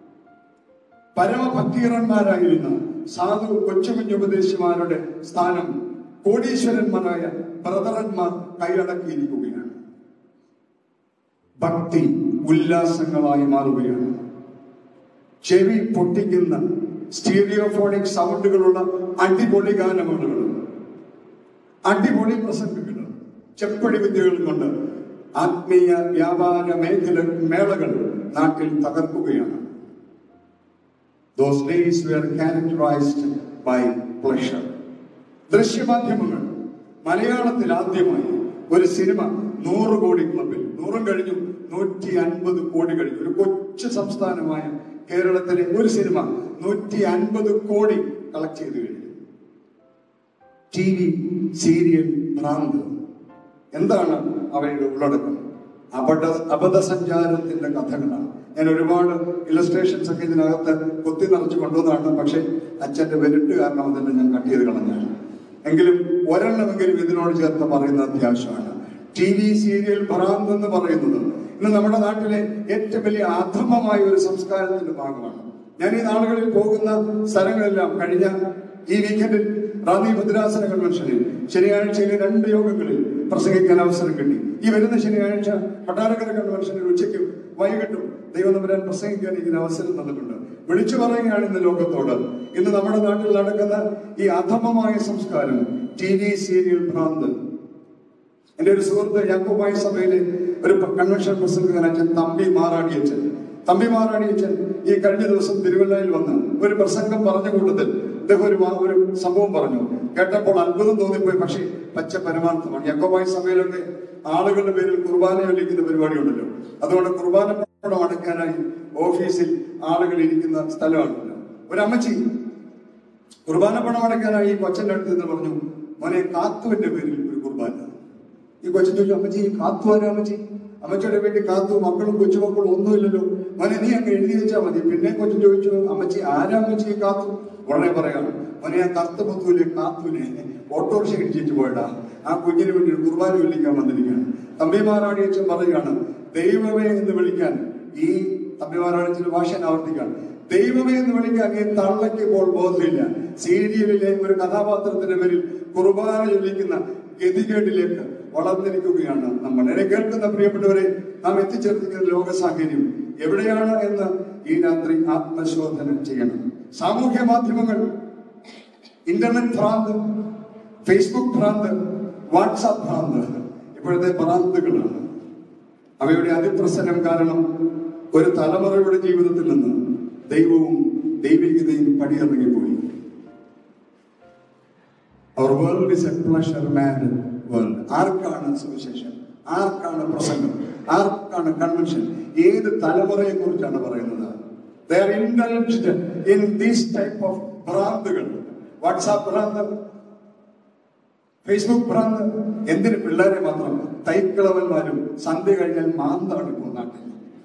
Speaker 1: പരമഭക്തീറന്മാരായിരുന്ന സാധു കൊച്ചുകുഞ്ഞുപദേശിമാരുടെ സ്ഥാനം കോടീശ്വരന്മാരായ ബ്രദറന്മാർ കൈയടക്കിയിരിക്കുകയാണ് ഭക്തി ഉല്ലാസങ്ങളായി മാറുകയാണ് ചെവി പൊട്ടിക്കുന്ന സ്റ്റീരിയോഫോണിക് സൗണ്ടുകളുള്ള അടിപൊളി ഗാനമേളകളും അടിപൊളി പ്രസംഗങ്ങളും ചെപ്പടി വിദ്യകളും കൊണ്ട് ആത്മീയ വ്യാപാര മേഖല മേളകൾ നാട്ടിൽ തകർക്കുകയാണ് Those days were characterized by pleasure. ദൃശ്യമാധ്യമങ്ങൾ മലയാളത്തിൽ ആദ്യമായി ഒരു സിനിമ നൂറ് കോടി ക്ലബിൽ നൂറും കഴിഞ്ഞു നൂറ്റി അൻപത് കോടി കഴിഞ്ഞു ഒരു കൊച്ചു സംസ്ഥാനമായ കേരളത്തിലെ ഒരു സിനിമ നൂറ്റി അൻപത് കോടി കളക്ട് ചെയ്ത് കഴിഞ്ഞു ടി വി സീരിയൽ ഭ്രാന്ത് എന്താണ് അവയുടെ ഉള്ളടക്കം അബദ്ധ അബദ്ധസഞ്ചാരത്തിന്റെ കഥകളാണ് ഞാൻ ഒരുപാട് ഇലസ്ട്രേഷൻസ് ഒക്കെ ഇതിനകത്ത് കുത്തി നിറച്ച് കൊണ്ടുവന്നതാണ് പക്ഷെ അച്ഛന്റെ വെരുട്ട് കാരണം അതിനെ ഞാൻ കട്ട് ചെയ്ത് കളഞ്ഞാണ് എങ്കിലും ഒരെണ്ണമെങ്കിലും ഇതിനോട് ചേർത്ത് പറയുന്നത് അത്യാവശ്യമാണ് ടി വി സീരിയൽ ഭ്രാന്ത് എന്ന് പറയുന്നത് ഇന്ന് നമ്മുടെ നാട്ടിലെ ഏറ്റവും വലിയ അധമമായ ഒരു സംസ്കാരത്തിന്റെ ഭാഗമാണ് ഞാൻ ഈ നാളുകളിൽ പോകുന്ന സ്ഥലങ്ങളെല്ലാം കഴിഞ്ഞ ഈ വീക്കെൻഡിൽ റാന്നി ഭദ്രാസന കൺവെൻഷനിൽ ശനിയാഴ്ചയിലെ രണ്ട് യോഗങ്ങളിൽ പ്രസംഗിക്കാൻ അവസരം കിട്ടി ഈ വരുന്ന ശനിയാഴ്ച പട്ടാരക്കര കൺവെൻഷനിൽ ഉച്ചയ്ക്കും വൈകിട്ടും ദൈവം നമ്പരാൻ പ്രസംഗിക്കാൻ ഇതിന് അവസരം തന്നിട്ടുണ്ട് വിളിച്ചു പറയുകയാണ് ഇന്ന് ലോകത്തോട് ഇന്ന് നമ്മുടെ നാട്ടിൽ നടക്കുന്ന ഈ അധമമായ സംസ്കാരം ടി വി സീരിയൽ ഭ്രാന്ത് എന്റെ ഒരു സുഹൃത്ത് യാക്കോബായി സഭയിലെ ഒരു കൺവെൻഷൻ പ്രസംഗകൻ അച്ഛൻ തമ്പി മാറാടി അച്ഛൻ തമ്പി മാറാടി അച്ഛൻ ഈ കഴിഞ്ഞ ദിവസം തിരുവല്ലയിൽ വന്ന് ഒരു പ്രസംഗം പറഞ്ഞ കൂട്ടത്തിൽ ഇദ്ദേഹം ഒരു വാ- ഒരു സംഭവം പറഞ്ഞു കേട്ടപ്പോൾ അത്ഭുതം തോന്നിപ്പോയി പക്ഷേ പച്ച പരമാർത്ഥമാണ് യാക്കോബായി സഭയിലൊക്കെ ആളുകളുടെ പേരിൽ കുർബാന ചൊല്ലിക്കുന്ന പരിപാടി ഉണ്ടല്ലോ അതുകൊണ്ട് കുർബാന പണം അടയ്ക്കാനായി ഓഫീസിൽ ആളുകൾ ഇരിക്കുന്ന സ്ഥലമാണല്ലോ ഒരു അമ്മച്ചി കുർബാന പണം അടയ്ക്കാനായി ഈ കൊച്ചന്റെ അടുത്ത് നിന്ന് പറഞ്ഞു മോനെ കാത്തുവിന്റെ പേരിൽ ഒരു കുർബാന ഈ കൊച്ചൻ ചോദിച്ചു അമ്മച്ചി ഈ കാത്തു ആരാ അമ്മച്ചി അമ്മച്ചിയുടെ വേണ്ടി കാത്തു മക്കളും കൊച്ചുമക്കളും ഒന്നുമില്ലല്ലോ മോനെ നീ അങ്ങ് എഴുതി വെച്ചാൽ മതി പിന്നെ കൊച്ചൻ ചോദിച്ചു അമ്മച്ചി ആരാ അമ്മച്ചി ഈ കാത്തു ഉടനെ പറയാം മോനെ ആ കറുത്ത മുത്തുവിലെ കാത്തുവിനെ ഓട്ടോറിക്ഷ ഇടിച്ചിട്ട് പോയടാ ആ കുഞ്ഞിന് വേണ്ടി ഒരു കുർബാന വിളിക്കാൻ വന്നിരിക്കുകയാണ് തമ്പിമാരാടി അച്ഛൻ പറയുകയാണ് ദൈവമേ എന്ന് വിളിക്കാൻ ഈ തമ്പിമാരാടിച്ചിന്റെ ഭാഷ ഞാൻ ആവർത്തിക്കുകയാണ് ദൈവമേ എന്ന് വിളിക്കാൻ ഈ തള്ളയ്ക്ക് ഇപ്പോൾ ബോധമില്ല സീരിയലിലെ ഒരു കഥാപാത്രത്തിന്റെ പേരിൽ കുർബാന ചൊല്ലിക്കുന്ന ഗതികേടിലേക്ക് വളർന്നിരിക്കുകയാണ് നമ്മൾ എന്നെ കേൾക്കുന്ന പ്രിയപ്പെട്ടവരെ നാം എത്തിച്ചേർത്തിരിക്കുന്ന ലോക സാഹചര്യം എവിടെയാണ് എന്ന് ഈ രാത്രി ആത്മശോധന ചെയ്യണം സാമൂഹ്യ മാധ്യമങ്ങൾ ഇന്റർനെറ്റ് ഭ്രാന്ത് ഫേസ്ബുക്ക് ഭ്രാന്ത് വാട്സാപ്പ് ഭ്രാന്ത് ഇപ്പോഴത്തെ ഭ്രാന്തുകളാണ് അവയുടെ അതിപ്രസരം കാരണം ഒരു തലമുറയുടെ ജീവിതത്തിൽ നിന്ന് ദൈവവും ദൈവികതയും പടിയിറങ്ങിപ്പോയി our world is a pleasure man world ആർക്കാണ് സുവിശേഷം ആർക്കാണ് പ്രസംഗം ആർക്കാണ് കൺവെൻഷൻ ഏത് തലമുറയെ കുറിച്ചാണ് പറയുന്നത് They are indulged in this type of ഭ്രാന്തുകൾ വാട്സാപ്പ് ഭ്രാന്ത് ഫേസ്ബുക്ക് ഭ്രാന്ത് എന്തിന് പിള്ളേരെ മാത്രം തൈക്കളവന്മാരും സന്ധ്യ കഴിഞ്ഞാൽ മാന്താണ് ഇപ്പോൾ നാട്ടിൽ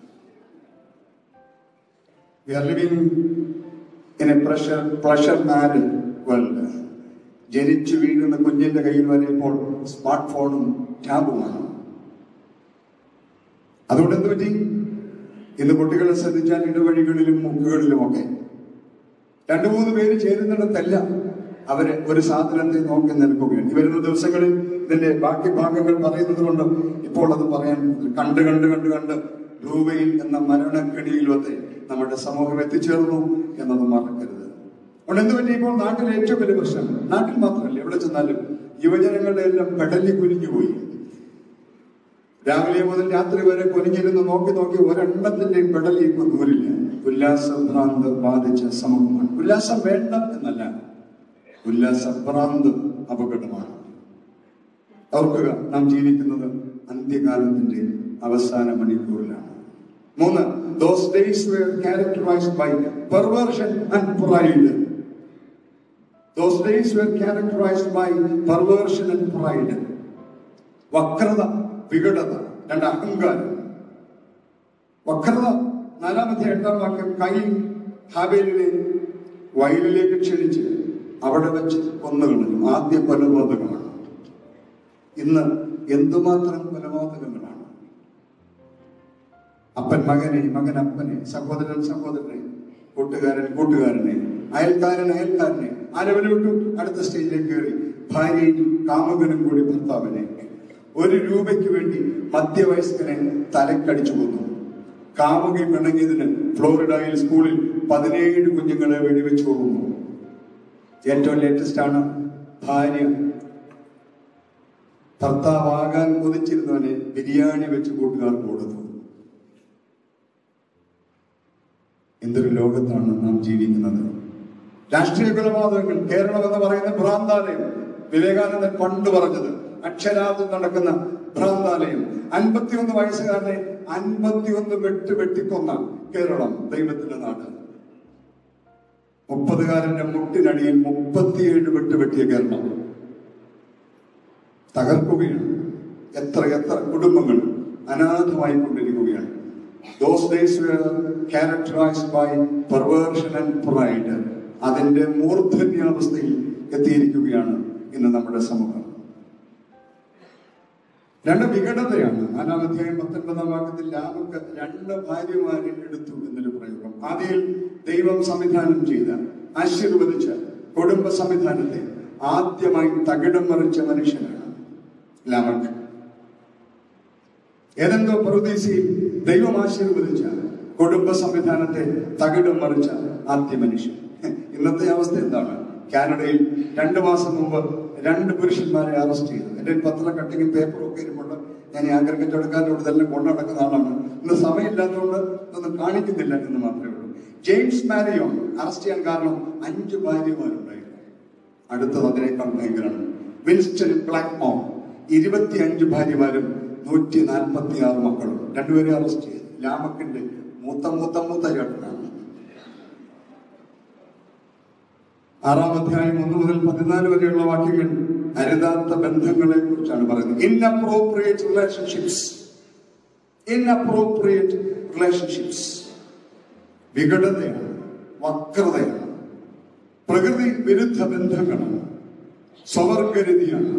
Speaker 1: we are living in a pressure pleasure mad world ജനിച്ചു വീഴുന്ന കുഞ്ഞിന്റെ കയ്യിൽ വരെ ഇപ്പോൾ സ്മാർട്ട് ഫോണും ടാബുമാണ് അതുകൊണ്ട് എന്ത് പറ്റി ഇന്ന് കുട്ടികളെ ശ്രദ്ധിച്ചാൽ ഇടവഴികളിലും മുക്കുകളിലും ഒക്കെ രണ്ടു മൂന്ന് പേര് ചേരുന്നിടത്തല്ല അവര് ഒരു സാധനത്തെ നോക്കി നിൽക്കുകയാണ് ഈ വരുന്ന ദിവസങ്ങളിൽ ഇതിന്റെ ബാക്കി ഭാഗങ്ങൾ പറയുന്നത് കൊണ്ട് ഇപ്പോൾ അത് പറയാൻ കണ്ട് കണ്ട് കണ്ട് കണ്ട് ബ്ലൂവെയിൽ എന്ന മരണക്കെണിയിലൊക്കെ നമ്മുടെ സമൂഹം എത്തിച്ചേർന്നു എന്നത് മറക്കരുത് അതുകൊണ്ട് എന്ത് പറ്റി ഇപ്പോൾ നാട്ടിലെ ഏറ്റവും വലിയ പ്രശ്നം നാട്ടിൽ മാത്രമല്ല എവിടെ ചെന്നാലും യുവജനങ്ങളുടെ എല്ലാം പെടലി കുനിഞ്ഞു പോയി രാവിലെ മുതൽ രാത്രി വരെ കുനിഞ്ഞിരുന്ന് നോക്കി നോക്കി ഒരെണ്ണത്തിന്റെയും പെടലി ഇപ്പൊ ദൂരില്ല ഉല്ലാസഭ്രാന്ത് ബാധിച്ച സമൂഹമാണ് ഉല്ലാസം വേണ്ട എന്നല്ല ഉല്ലാസഭ്രാന്ത് അപകടമാണ് ഓർക്കുക നാം ജീവിക്കുന്നത് അന്ത്യകാലത്തിന്റെ അവസാന മണിക്കൂറിലാണ് മൂന്ന് those days were characterized by perversion and pride those days were characterized by perversion and pride വക്രത വികടത രണ്ട് അഹങ്കാരം വക്രത നാലാമത്തെ എട്ടാം വാക്യം കൈ ഹാബേലിനെ വയലിലേക്ക് ക്ഷണിച്ച് അവിടെ വെച്ച് കൊന്നുകളഞ്ഞു ആദ്യ കൊലപാതകമാണ് ഇന്ന് എന്തുമാത്രം കൊലപാതകങ്ങളാണ് അപ്പൻ മകനെ മകൻ അപ്പനെ സഹോദരൻ സഹോദരനെ കൂട്ടുകാരൻ കൂട്ടുകാരനെ അയൽക്കാരൻ അയൽക്കാരനെ ആരവനെ വിട്ടു അടുത്ത സ്റ്റേജിലേക്ക് കയറി ഭാര്യയും കാമുകനും കൂടി ഭർത്താവിനെ ഒരു രൂപയ്ക്ക് വേണ്ടി മധ്യവയസ്കനെ തലക്കടിച്ചു കൊന്നു കാമുകി പിണങ്ങിയതിന് ഫ്ലോറിഡയിൽ സ്കൂളിൽ പതിനേഴ് കുഞ്ഞുങ്ങളെ വെടിവെച്ചു കൊന്നു ഏറ്റവും ലേറ്റസ്റ്റ് ആണ് ഭാര്യ ഭർത്താവാകാൻ കൊതിച്ചിരുന്നവനെ ബിരിയാണി വെച്ച് കൂട്ടുകാർക്ക് കൊടുത്തു എന്തൊരു ലോകത്താണ് നാം ജീവിക്കുന്നത് രാഷ്ട്രീയ കൊലപാതകങ്ങൾ കേരളം എന്ന് പറയുന്ന ഭ്രാന്താലയം വിവേകാനന്ദൻ പണ്ട് പറഞ്ഞത് അക്ഷരാർത്ഥം നടക്കുന്ന ഭ്രാന്താലയം അൻപത്തിയൊന്ന് വയസ്സുകാരനെ അൻപത്തിയൊന്ന് വെട്ട് വെട്ടിക്കൊന്ന കേരളം ദൈവത്തിന്റെ നാട് മുപ്പതുകാരന്റെ മുട്ടിനടിയിൽ മുപ്പത്തിയേഴ് വെട്ട് വെട്ടിയ കേരളം തകർക്കുകയാണ് എത്ര എത്ര കുടുംബങ്ങൾ അനാഥമായി കൊണ്ടിരിക്കുകയാണ് Those days were characterized by perversion and pride. അതിന്റെ മൂർധന്യാവസ്ഥയിൽ എത്തിയിരിക്കുകയാണ് ഇന്ന് നമ്മുടെ സമൂഹം രണ്ട് വികടതയാണ് നാലാം അധ്യായം പത്തൊൻപതാം വാക്യത്തിൽ ലാമക്ക് രണ്ട് ഭാര്യമാരെ എടുത്തു എന്നൊരു പ്രയോഗം ആദ്യയിൽ ദൈവം സംവിധാനം ചെയ്ത ആശീർവദിച്ച കുടുംബ സംവിധാനത്തെ ആദ്യമായി തകിടം മറിച്ച മനുഷ്യനാണ് ലാമക്ക് ഏതെന്തോ പ്രദേശിയിൽ ദൈവം ആശീർവദിച്ച കുടുംബ സംവിധാനത്തെ തകിടം മറിച്ച ആദ്യ മനുഷ്യൻ ഇന്നത്തെ അവസ്ഥ എന്താണ് കാനഡയിൽ രണ്ടു മാസം മുമ്പ് രണ്ട് പുരുഷന്മാരെ അറസ്റ്റ് ചെയ്തു എന്റെ കയ്യിൽ പത്ര കട്ടിങ്ങും പേപ്പറും ഒക്കെ ഇരിപ്പുണ്ട് ഞാൻ ഈ ആഗ്രഹിച്ചെടുക്കാനോട് ഇതെല്ലാം കൊണ്ടു നടക്കുന്ന ആളാണ് ഇന്ന് സമയമില്ലാത്തതുകൊണ്ട് ഇതൊന്നും കാണിക്കുന്നില്ല എന്ന് മാത്രമേ ഉള്ളൂ ജെയിംസ് മാരിയോൺ അറസ്റ്റ് ചെയ്യാൻ കാരണം അഞ്ച് ഭാര്യമാരുണ്ടായിരുന്നു അടുത്തത് അതിനേക്കാൾ ഭയങ്കരമാണ് വിൻസ്റ്റൺ ബ്ലാക്ക്മോ ഇരുപത്തിയഞ്ച് ഭാര്യമാരും നൂറ്റി നാൽപ്പത്തി ആറ് മക്കളും രണ്ടുപേരെ അറസ്റ്റ് ചെയ്തു ലാമക്കിന്റെ മൂത്ത മൂത്ത മൂത്ത ചേട്ടനാണ് ആറാം അധ്യായം ഒന്ന് മുതൽ പതിനാല് വരെയുള്ള വാക്യങ്ങൾ അരുതാത്ത ബന്ധങ്ങളെ കുറിച്ചാണ് പറയുന്നത് ഇൻഅപ്രോപ്രിയേറ്റ് റിലേഷൻഷിപ്സ് ഇൻഅപ്രോപ്രിയേറ്റ് റിലേഷൻഷിപ്സ് വികടതയാണ് വക്രതയാണ് പ്രകൃതി വിരുദ്ധ ബന്ധങ്ങളാണ് സ്വവർഗരതിയാണ്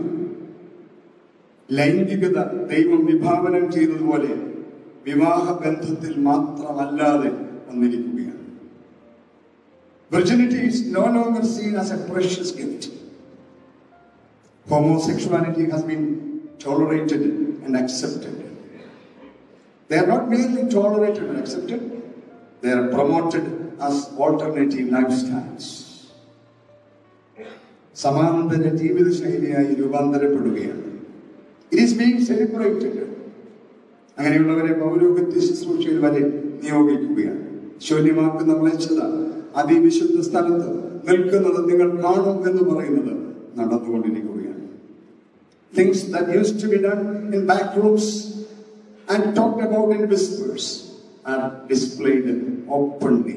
Speaker 1: ലൈംഗികത ദൈവം വിഭാവനം ചെയ്തതുപോലെ വിവാഹ ബന്ധത്തിൽ മാത്രമല്ലാതെ വന്നിരിക്കുകയാണ് Virginity is no longer seen as a precious gift. Homosexuality has been tolerated and accepted. They are not merely tolerated and accepted, they are promoted as alternative lifestyles. സമാന്തര ജീവിതശൈലിയായി രൂപാന്തരപ്പെടുകയാണ് ഇറ്റ് ഈസ് ബീങ് സെലിബ്രേറ്റഡ് അങ്ങനെയുള്ളവരെ പൗരോഗത്യ ശുശ്രൂഷയിൽ വരെ നിയോഗിക്കുകയാണ് ശൂന്യമാക്കുന്ന മ്ലേച്ഛത അതിവിശുദ്ധ സ്ഥലത്ത് നിൽക്കുന്നത് നിങ്ങൾ കാണും എന്ന് പറയുന്നത് നടന്നുകൊണ്ടിരിക്കുകയാണ് things that use to be done in back rooms and talked about in whispers are displayed openly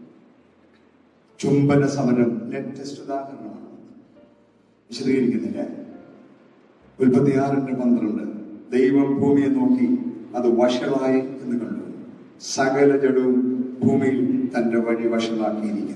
Speaker 1: ചുംബന സമരം ലേറ്റസ്റ്റ് ഉദാഹരണമാണ് വിശദീകരിക്കുന്നില്ല ഉൽപ്പത്തി ആറിന്റെ പന്ത്രണ്ട് ദൈവം ഭൂമിയെ നോക്കി അത് വഷളായി എന്ന് കണ്ടു സകല ജഡവും ഭൂമിയിൽ തന്റെ വഴി വഷളാക്കിയിരിക്കുന്നു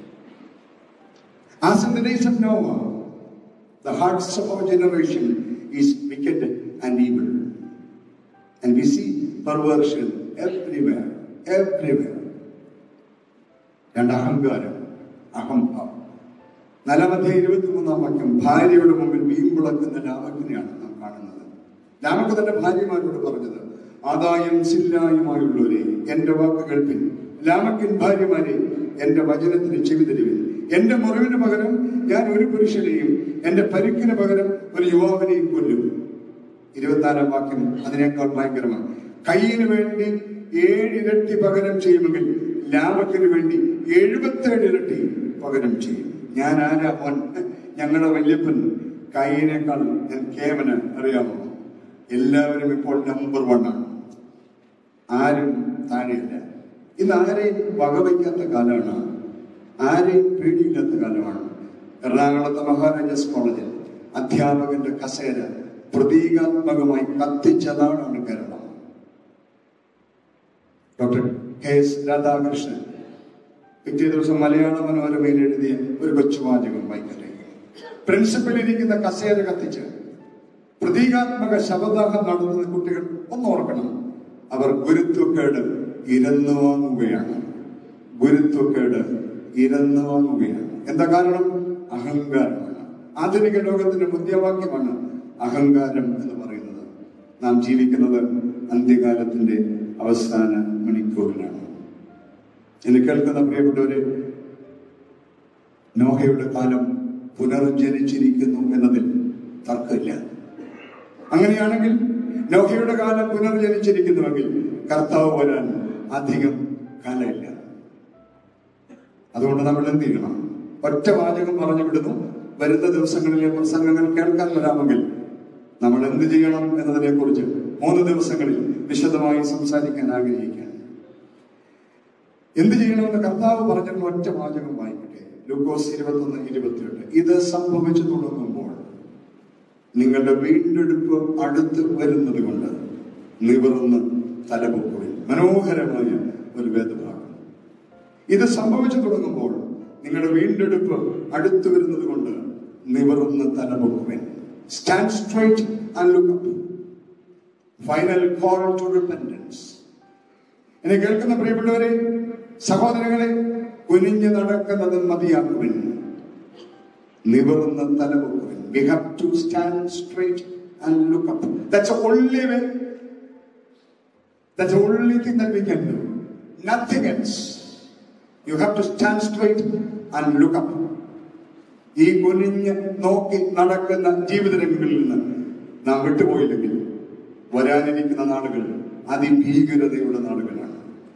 Speaker 1: As in the days of Noah, the hearts of our generation is wicked and evil. And we see perversion everywhere, everywhere. രണ്ട് അഹങ്കാരം അഹംഭാവം നാലാമത്തെ ഇരുപത്തിമൂന്നാം വാക്യം ഭാര്യയുടെ മുമ്പിൽ വീമ്പുളക്കുന്ന ലാമക്കിനെയാണ് നാം കാണുന്നത് ലാമക്ക് തന്റെ ഭാര്യമാരോട് പറഞ്ഞത് ആദായം സില്ലായുമായുള്ളവരെ എന്റെ വാക്ക് കേൾപ്പിൻ ലാമക്കിൻ ഭാര്യമാരെ എന്റെ വചനത്തിന് ചെവി തരുവിൻ എന്റെ മുറിവിന് പകരം ഞാൻ ഒരു പുരുഷനെയും എന്റെ പരിക്കിന് പകരം ഒരു യുവാവിനെയും കൊല്ലും ഇരുപത്തിനാലാം വാക്യം അതിനേക്കാൾ ഭയങ്കരമാണ് കയ്യിന് വേണ്ടി ഏഴിരട്ടി പകരം ചെയ്യുമെങ്കിൽ ലാഭത്തിന് വേണ്ടി എഴുപത്തേഴ് ഇരട്ടി പകരം ചെയ്യും ഞാൻ ആരാ മോൻ ഞങ്ങളുടെ വല്യപ്പൻ കൈയിനേക്കാൾ ഞാൻ കേമന് അറിയാമോ എല്ലാവരും ഇപ്പോൾ നമ്പർ വൺ ആണ് ആരും താഴെയില്ല ഇന്ന് ആരെയും വകവയ്ക്കാത്ത കാലമാണ് ആരെയും പേടിയില്ലാത്ത കാലമാണ് എറണാകുളത്തെ മഹാരാജാസ് കോളേജിൽ അധ്യാപകന്റെ കസേര പ്രതീകാത്മകമായി കത്തിച്ച നാടാണ് Kerala doctor K S Radhakrishnan പിറ്റേ ദിവസം മലയാള മനോരമയിൽ എഴുതിയ ഒരു കൊച്ചുവാചകം വായിക്കട്ടെ പ്രിൻസിപ്പൽ ഇരിക്കുന്ന കസേര കത്തിച്ച് പ്രതീകാത്മക ശവദാഹം നടത്തുന്ന കുട്ടികൾ ഒന്ന് ഓർക്കണം അവർ ഗുരുത്വക്കേട് ഇരന്നു വാങ്ങുകയാണ് ഗുരുത്വക്കേട് ഇരന്നു വാങ്ങുകയാണ് എന്താ കാരണം അഹങ്കാരമാണ് ആധുനിക ലോകത്തിന്റെ മുദ്രാവാക്യമാണ് അഹങ്കാരം എന്ന് പറയുന്നത് നാം ജീവിക്കുന്നത് അന്ത്യകാലത്തിന്റെ അവസാന മണിക്കൂറിലാണ് എന്നെ കേൾക്കുന്ന പ്രിയപ്പെട്ടവരെ നോഹയുടെ കാലം പുനർജനിച്ചിരിക്കുന്നു എന്നതിൽ തർക്കമില്ല അങ്ങനെയാണെങ്കിൽ നോഹയുടെ കാലം പുനർജനിച്ചിരിക്കുന്നുവെങ്കിൽ കർത്താവ് വരാൻ അധികം കാലമില്ല അതുകൊണ്ട് നമ്മൾ എന്ത് ചെയ്യണം ഒറ്റ വാചകം പറഞ്ഞു വിടുന്നു വരുന്ന ദിവസങ്ങളിലെ പ്രസംഗങ്ങൾ കേൾക്കാൻ വരാമെങ്കിൽ നമ്മൾ എന്ത് ചെയ്യണം എന്നതിനെ കുറിച്ച് മൂന്ന് ദിവസങ്ങളിൽ വിശദമായി സംസാരിക്കാൻ ആഗ്രഹിക്കുകയാണ് എന്ത് ചെയ്യണമെന്ന് കർത്താവ് പറഞ്ഞിട്ടുള്ള ഒറ്റ വാചകം വായിക്കട്ടെ ലൂക്കോസ് ഇരുപത്തൊന്ന് ഇരുപത്തിയെട്ട് ഇത് സംഭവിച്ചു തുടങ്ങുമ്പോൾ നിങ്ങളുടെ വീണ്ടെടുപ്പ് അടുത്ത് വരുന്നത് കൊണ്ട് നിവർന്ന് തലപൊക്കുവിൻ മനോഹരമായ ഒരു വേദഭാഗം ഇത് സംഭവിച്ചു തുടങ്ങുമ്പോൾ നിങ്ങളുടെ വീണ്ടെടുപ്പ് അടുത്തു വരുന്നത് കൊണ്ട് നിവർന്ന് തലപൊക്കുവിൻ stand straight and look up final call to repentance എന്നെ കേൾക്കുന്ന പ്രിയപ്പെട്ടവരെ സഹോദരങ്ങളെ കുനിഞ്ഞു നടക്കുന്നത് മതിയാക്കുവിൻ നിവർന്ന് തലപൊക്കുവിൻ we have to stand straight and look up that's only way that's only thing that we can do nothing else you have to stand straight and look up ഈ കുനിഞ്ഞ് നോക്കി നടക്കുന്ന ജീവിത രംഗങ്ങളിൽ നിന്ന് നാം വിട്ടുപോയില്ലെങ്കിൽ വരാനിരിക്കുന്ന നാളുകൾ അതിഭീകരതയുടെ നാളുകളാണ്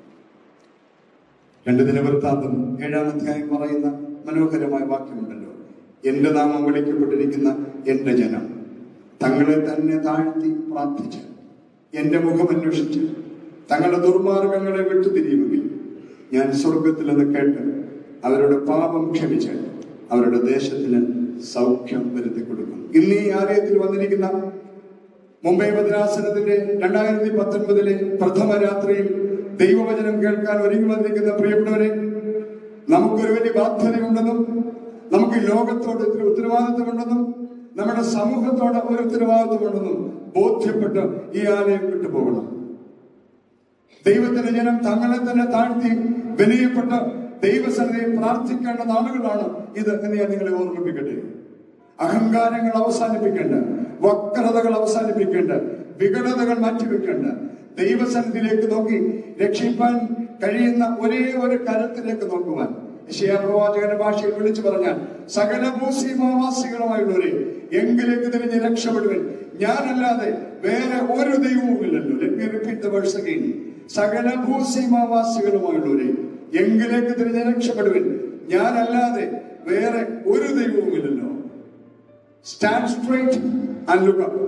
Speaker 1: രണ്ട് ദിനവൃത്താന്തം ഏഴാം അധ്യായം പറയുന്ന മനോഹരമായ വാക്യമുണ്ടല്ലോ എന്റെ നാമം വിളിക്കപ്പെട്ടിരിക്കുന്ന എന്റെ ജനം തങ്ങളെ തന്നെ താഴ്ത്തി പ്രാർത്ഥിച്ച് എന്റെ മുഖം അന്വേഷിച്ച് തങ്ങളുടെ ദുർമാർഗങ്ങളെ വിട്ടുതിരിയുമെങ്കിൽ ഞാൻ സ്വർഗത്തിൽ നിന്ന് കേട്ട് അവരുടെ പാപം ക്ഷമിച്ച് അവരുടെ ദേശത്തിന് സൗഖ്യം വരുത്തി കൊടുക്കും ഇന്ന് ഈ ആലയത്തിൽ വന്നിരിക്കുന്ന മുംബൈ ഭദ്രാസനത്തിന്റെ രണ്ടായിരത്തി പത്തൊൻപതിലെ പ്രഥമ രാത്രിയിൽ ദൈവവചനം കേൾക്കാൻ ഒരുങ്ങി വന്നിരിക്കുന്ന പ്രിയപ്പെട്ടവരെ നമുക്കൊരു വലിയ ബാധ്യതയുണ്ടെന്നും നമുക്ക് ഈ ലോകത്തോട് ഇത്തിരി ഉത്തരവാദിത്വമുണ്ടെന്നും നമ്മുടെ സമൂഹത്തോട് ഒരു ഉത്തരവാദിത്വമുണ്ടെന്നും ബോധ്യപ്പെട്ട് ഈ ആലയം വിട്ടുപോകണം ദൈവത്തിന്റെ ജനം തങ്ങളെ തന്നെ താഴ്ത്തി വിനയപ്പെട്ട് ദൈവസന്നിധിയിൽ പ്രാർത്ഥിക്കേണ്ട നാളുകളാണ് ഇത് എന്ന് ഞാൻ നിങ്ങളെ ഓർമ്മിപ്പിക്കട്ടെ അഹങ്കാരങ്ങൾ അവസാനിപ്പിക്കേണ്ട വക്രതകൾ അവസാനിപ്പിക്കേണ്ട വികടതകൾ മാറ്റിവെക്കേണ്ട ദൈവസന്നിധിയിലേക്ക് നോക്കി രക്ഷിപ്പാൻ കഴിയുന്ന ഒരേ ഒരു കരത്തിലേക്ക് നോക്കുവാൻ യശയാ പ്രവാചകന്റെ ഭാഷയിൽ വിളിച്ചു പറഞ്ഞാൽ സകല ഭൂസീമാവാസികളുമായുള്ളവരെ എങ്കിലേക്ക് തിരിഞ്ഞ് രക്ഷപ്പെടുവൻ ഞാനല്ലാതെ വേറെ ഒരു ദൈവവുമില്ലല്ലോ Let me repeat the verse again. സകല ഭൂസീമാവാസികളുമായുള്ളവരെ എങ്കിലേക്ക് തിരിഞ്ഞ് രക്ഷപ്പെടുവൻ ഞാനല്ലാതെ വേറെ ഒരു ദൈവവുമില്ലല്ലോ stand straight and look up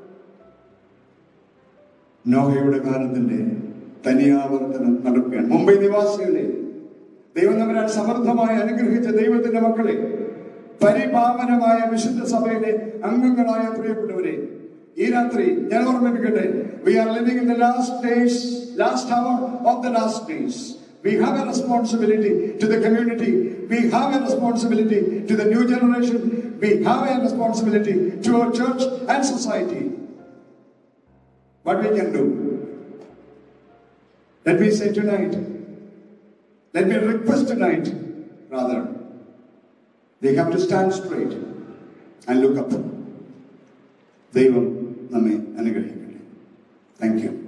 Speaker 1: നോഹയുടെ കാലത്തിന്റെ തനിയാവർത്തനം നടക്കുകയാണ് മുംബൈ നിവാസികളെ ദൈവം തമ്മിലാണ് സമൃദ്ധമായി അനുഗ്രഹിച്ച ദൈവത്തിന്റെ മക്കളെ പരിപാവനമായ വിശുദ്ധ സഭയിലെ അംഗങ്ങളായ പ്രിയപ്പെട്ടവരെ ഈ രാത്രി ഞാൻ ഓർമ്മിപ്പിക്കട്ടെ we are living in the last days last hour of the last days We have a responsibility to the community. We have a responsibility to the new generation. We have a responsibility to our church and society. What we can do? Let me say tonight, let me request tonight, rather, we have to stand straight and look up. ദൈവം നമ്മെ അനുഗ്രഹിക്കട്ടെ thank you